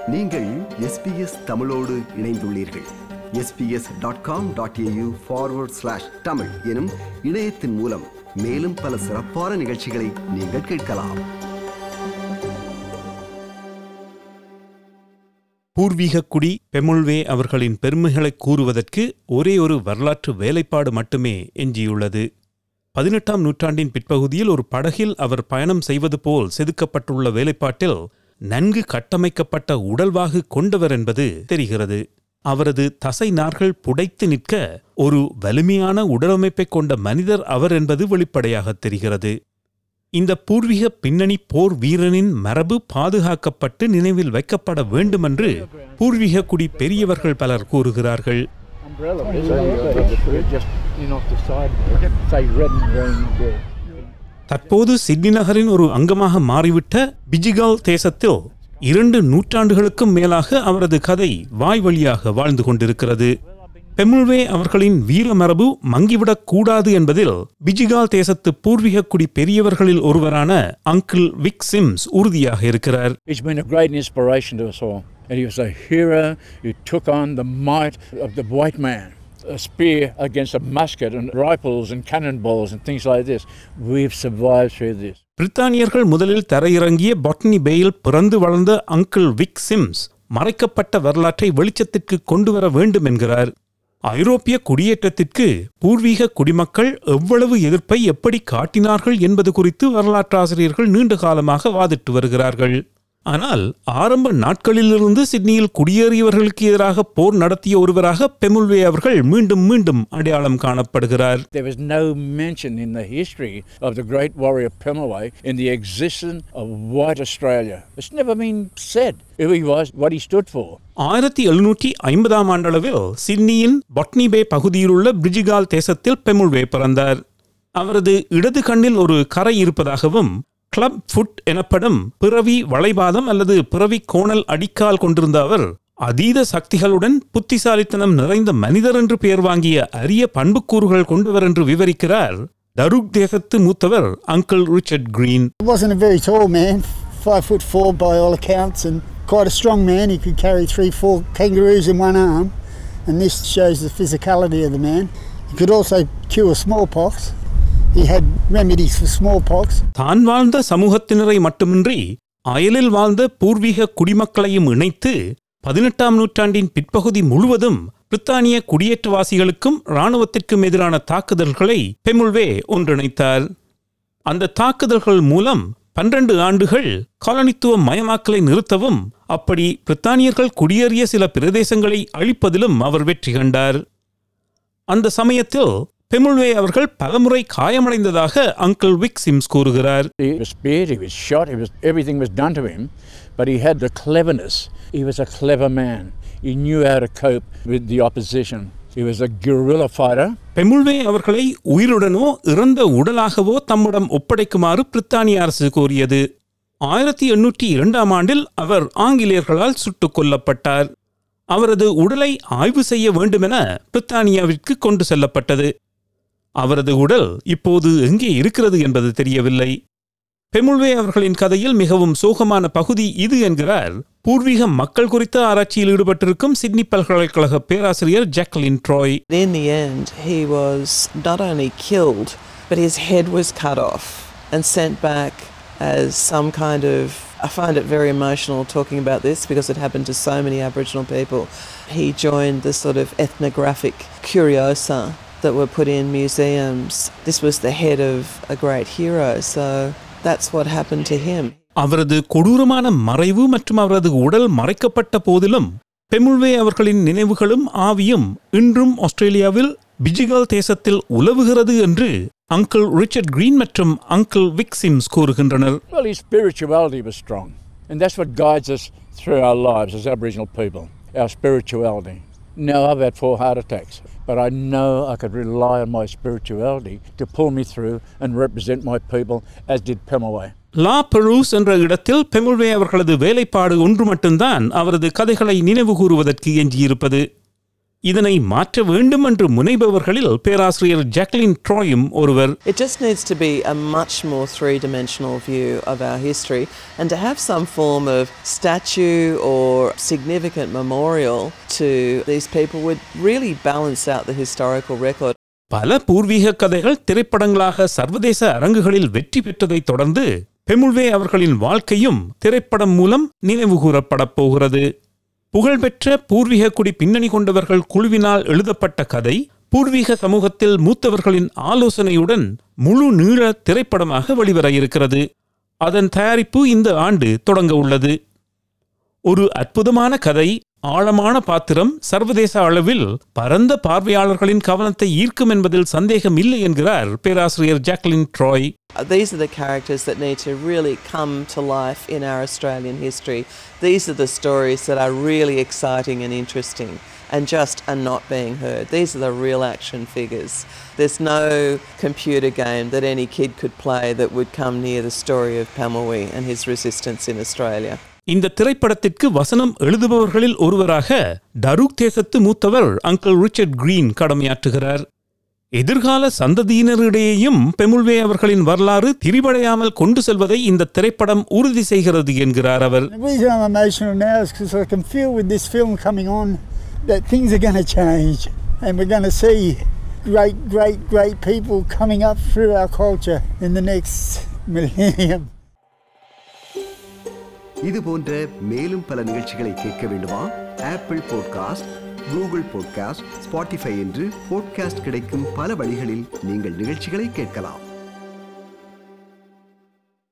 நீங்கள் எஸ்பிஎஸ் தமிழோடு இணைந்துள்ளீர்கள் SBS dot com dot AU forward slash Tamil எனும் இணையத்தின் மூலம் மேலும் பல சிறப்பான நிகழ்ச்சிகளை நீங்கள் கேட்கலாம் பூர்வீக குடி பெமுல்வே அவர்களின் பெருமைகளை கூறுவதற்கு ஒரே ஒரு வரலாற்று வேலைப்பாடு மட்டுமே எஞ்சியுள்ளது பதினெட்டாம் நூற்றாண்டின் பிற்பகுதியில் ஒரு படகில் அவர் பயணம் செய்வது போல் செதுக்கப்பட்டுள்ள வேலைப்பாட்டில் நன்கு கட்டமைக்கப்பட்ட உடல்வாகு கொண்டவர் என்பது தெரிகிறது அவரது தசை நார்கள் புடைத்து நிற்க ஒரு வலிமையான உடலமைப்பைக் கொண்ட மனிதர் அவர் என்பது வெளிப்படையாகத் தெரிகிறது இந்த பூர்வீக பின்னணி போர் வீரனின் மரபு பாதுகாக்கப்பட்டு நினைவில் வைக்கப்பட வேண்டுமென்று பூர்வீக குடி பெரியவர்கள் பலர் கூறுகிறார்கள் umbrella. So just in off the side, say red and green there. தற்போது சிட்னி நகரின் ஒரு அங்கமாக மாறிவிட்ட பிஜிகால் தேசத்தில் இரண்டு நூற்றாண்டுகளுக்கும் மேலாக அவரது கதை வாய் வழியாக வாழ்ந்து கொண்டிருக்கிறது பெமுல்வே அவர்களின் வீர மரபு மங்கிவிடக் கூடாது என்பதில் பிஜிகால் தேசத்து பூர்வீக குடி பெரியவர்களில் ஒருவரான அங்கிள் விக் சிம்ஸ் உறுதியாக இருக்கிறார் He's been a great inspiration to us all. And he was a hero who took on the might of the white man. A spear against a musket and rifles and cannonballs and things like this. We've survived through this. பிரித்தானியர்கள் முதலில் தரையிறங்கிய botany பேயில் பிறந்து வளர்ந்த uncle Vic Sims மறைக்கப்பட்ட வரலாற்றை வெளிச்சத்திற்கு கொண்டு வர வேண்டும் என்கிறார் ஐரோப்பிய குடியேற்றத்திற்கு பூர்வீக குடிமக்கள் எவ்வளவு எதிர்ப்பை எப்படி காட்டினார்கள் என்பது குறித்து வரலாற்றாசிரியர்கள் நீண்ட காலமாக வாதிட்டு வருகிறார்கள் ஆனால் ஆரம்ப நாட்களிலிருந்து சிட்னியில் குடியேறியவர்களுக்கு எதிராக போர் நடத்திய ஒருவராக பெமுல்வே அவர்கள் மீண்டும் மீண்டும் அடையாளம் காணப்படுகிறார் There was no mention in the history of the great warrior Pemulwuy in the existence of white Australia. It's never been said who he was, what he stood for. ஆயிரத்தி எழுநூற்றி ஐம்பதாம் ஆண்டளவில் சிட்னியின் பொட்னிபே பகுதியிலுள்ள பிரிஜிகால் தேசத்தில் பெமுல்வே பிறந்தார் அவரது இடது கண்ணில் ஒரு கரை இருப்பதாகவும் கிளப் ஃபுட் எனப்படும் பிறவி வளைபாதம் அல்லது பிறவி கோணல் அடிக்கால் கொண்டிருந்த அவர் அதீத சக்திகளுடன் புத்திசாலித்தனம் நிறைந்த மனிதர் என்று பெயர் வாங்கிய அரிய பண்புக்கூறுகள் கொண்டவர் என்று விவரிக்கிறார் தருக் தேசத்து மூத்தவர் uncle Richard Green He wasn't a very tall man, five foot four by all accounts, and quite a strong man. He could carry three, four kangaroos in one arm, and this shows the physicality of the man. He could also cure smallpox. He had remedies for smallpox. தான் வாழ்ந்த சமூகத்தினரை மட்டுமின்றி அயலில் வாழ்ந்த பூர்வீக குடிமக்களையும் இணைத்து பதினெட்டாம் நூற்றாண்டின் பிற்பகுதி முழுவதும் பிரித்தானிய குடியேற்றவாசிகளுக்கும் இராணுவத்திற்கும் எதிரான தாக்குதல்களை பெமுல்வே ஒன்றிணைத்தார் அந்த தாக்குதல்கள் மூலம் பன்னிரண்டு ஆண்டுகள் காலனித்துவ மயமாக்கலை நிறுத்தவும் அப்படி பிரித்தானியர்கள் குடியேறிய சில பிரதேசங்களை அழிப்பதிலும் அவர் வெற்றி கண்டார் அந்த சமயத்தில் பெமுல்வே அவர்கள் பலமுறை காயமடைந்ததாக அங்கிள் விக் சிம்ஸ் கூறுகிறார் He was speared, he was shot, he was, everything was done to him, but he had the cleverness. He was a clever man. He knew how to cope with the opposition. He was a guerrilla fighter. Pemulwuy அவர்களை உயிருடனோ இறந்த உடலாகவோ தம்மிடம் ஒப்படைக்குமாறு பிரித்தானிய அரசு கோரியது ஆயிரத்தி எண்ணூற்றி இரண்டாம் ஆண்டில் அவர் ஆங்கிலேயர்களால் சுட்டுக் கொல்லப்பட்டார் அவரது உடலை ஆய்வு செய்ய வேண்டுமென பிரித்தானியாவிற்கு கொண்டு செல்லப்பட்டது அவரது உடல் இப்போது எங்கே இருக்கிறது என்பது தெரியவில்லை பெமுல்வே அவர்களின் கதையில் மிகவும் சோகமான பகுதி இது என்கிறார் பூர்வீக மக்கள் குறித்த ஆராய்ச்சியில் ஈடுபட்டிருக்கும் சிட்னி பல்கலைக்கழக பேராசிரியர் Jacqueline Troy In the end, he was not only killed, but his head was cut off and sent back as some kind of. I find it very emotional talking about this because it happened to so many Aboriginal people. He joined the sort of ethnographic curiosa that were put in museums. This was the head of a great hero, so that's what happened to him. அவரது கொடூரமான மறைவு மற்றும் அவரது உடல் மறைக்கப்பட்ட போதிலும் பெமுல்வே அவர்களின் நினைவுகளும் ஆவியும் இன்றும் ஆஸ்திரேலியாவில் பிஜிகால் தேசத்தில் உலவுகிறது என்று அங்கிள் ரிச்சர்ட் கிரீன் மற்றும் அங்கிள் விக் சிம்ஸ் கூறுகின்றனர் Well, his spirituality was strong, and that's what guides us through our lives as Aboriginal people our spirituality. Now, I've had four heart attacks, but I know I could rely on my spirituality to pull me through and represent my people, as did Pemulwuy. La Perouse என்ற இடத்தில் பெமுல்வே அவர்களது வேலைப்பாடு ஒன்று மட்டும்தான் அவரது கதைகளை நினைவு கூறுவதற்கு எஞ்சியிருப்பது இதனை மாற்ற வேண்டும் என்று முனைபவர்களில் பேராசிரியர் ஜாக்லின் ட்ராயும் ஒருவர் It just needs to be a much more three dimensional view of our history and to have some form of statue or significant memorial to these people would really balance out the historical record. பல பூர்வீக கதைகள் திரைப்படங்களாக சர்வதேச அரங்குகளில் வெற்றி பெற்றதைத் தொடர்ந்து பெமுல்வே அவர்களின் வாழ்க்கையும் திரைப்படம் மூலம் நினைவுகூரப்படப் போகிறது புகழ்பெற்ற பூர்வீக குடி பின்னணி கொண்டவர்கள் குழுவினால் எழுதப்பட்ட கதை பூர்வீக சமூகத்தில் மூத்தவர்களின் ஆலோசனையுடன் முழு நீள திரைப்படமாக வெளிவர இருக்கிறது அதன் தயாரிப்பு இந்த ஆண்டு தொடங்க உள்ளது ஒரு அற்புதமான கதை ஆழமான பாத்திரம் சர்வதேச அளவில் பரந்த பார்வையாளர்களின் கவனத்தை ஈர்க்கும் என்பதில் சந்தேகம் இல்லை என்கிறார் பேராசிரியர் Jacqueline Troy Uh, These are the characters that need to really come to life in our Australian history. These are the stories that are really exciting and interesting and just are not being heard. These are the real action figures. There's no computer game that any kid could play that would come near the story of Pamui and his resistance in Australia. இந்த திரைப்படத்திற்கு வசனம் எழுதுபவர்களில் ஒருவராக டரூக் தேசத்து மூத்தவர் uncle Richard green கடமையாற்றுகிறார் எதிர்கால சந்ததியினரிடையேயும் பெமுல்வே அவர்களின் வரலாறு திரிவடையாமல் கொண்டு செல்வதை இந்த திரைப்படம் உறுதி செய்கிறது என்கிறார் அவர் The reason I'm emotional now is because I can feel with this film coming on that things are going to change and we're going to see great, great, great people coming up through our culture in the next millennium. இது போன்ற மேலும் பல நிகழ்ச்சிகளை கேட்க வேண்டுமா Apple podcast Google podcast Spotify என்று podcast கிடைக்கும் பல வழிகளில் நீங்கள் நிகழ்ச்சிகளை கேட்கலாம்